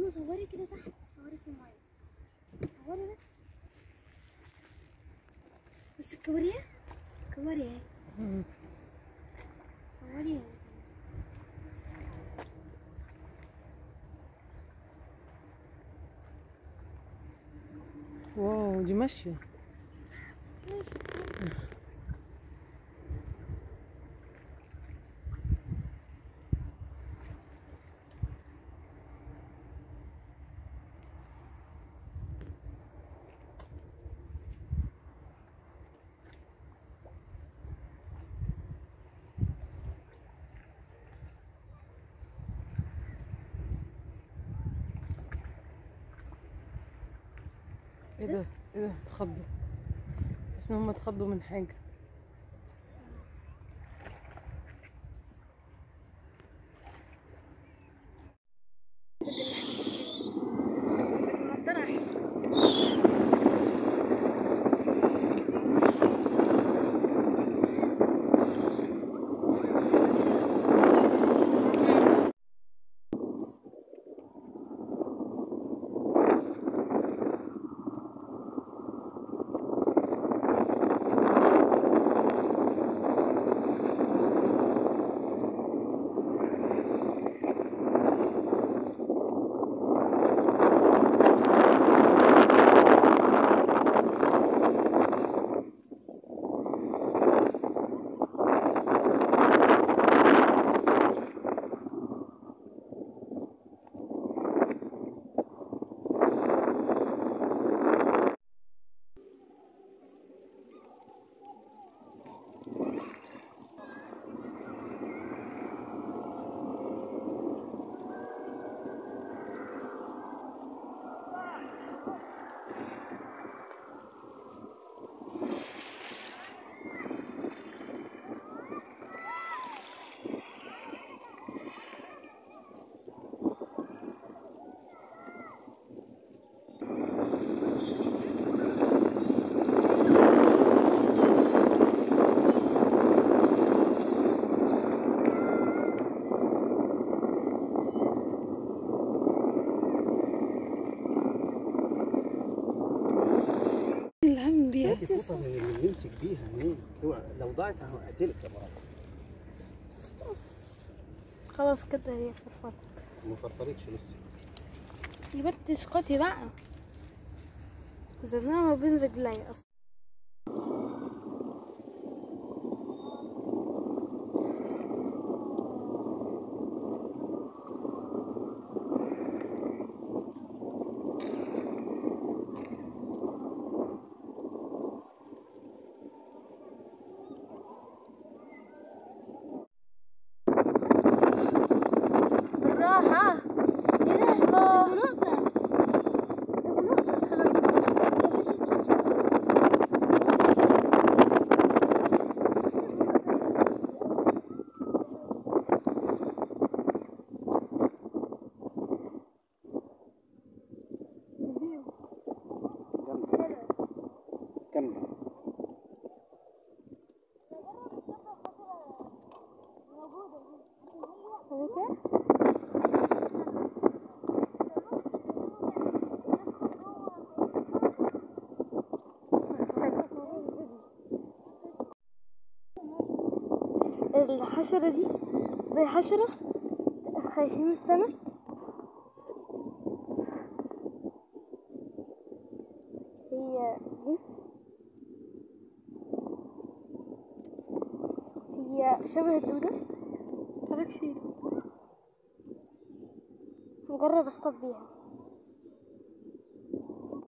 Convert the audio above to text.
له صوري كده تحت صوري في الميه صوري بس بس الكواريه كواريه اهي مم. صوري اهي واو دي ماشية ماشي ايه ده ايه ده اتخضوا بس ان هم اتخضوا من حاجة بس النضارة حلوة الهم بيها هاتي فوطه من اللي نمسك بيها منين هو لو ضاعت اهو هقتلك يا مرات خلاص كده هي فرفرت ما فرفرتش لسه يبقى تسقطي بقى زرناها ما بين رجلي اصلا بالراحة ايه ده ده بنقطة ده بنقطة جامده جامده الحشرة دي زي حشرة خايفين من السمك هي دي هي شبه الدودة متعرفش ايه نجرب اصطاد بيها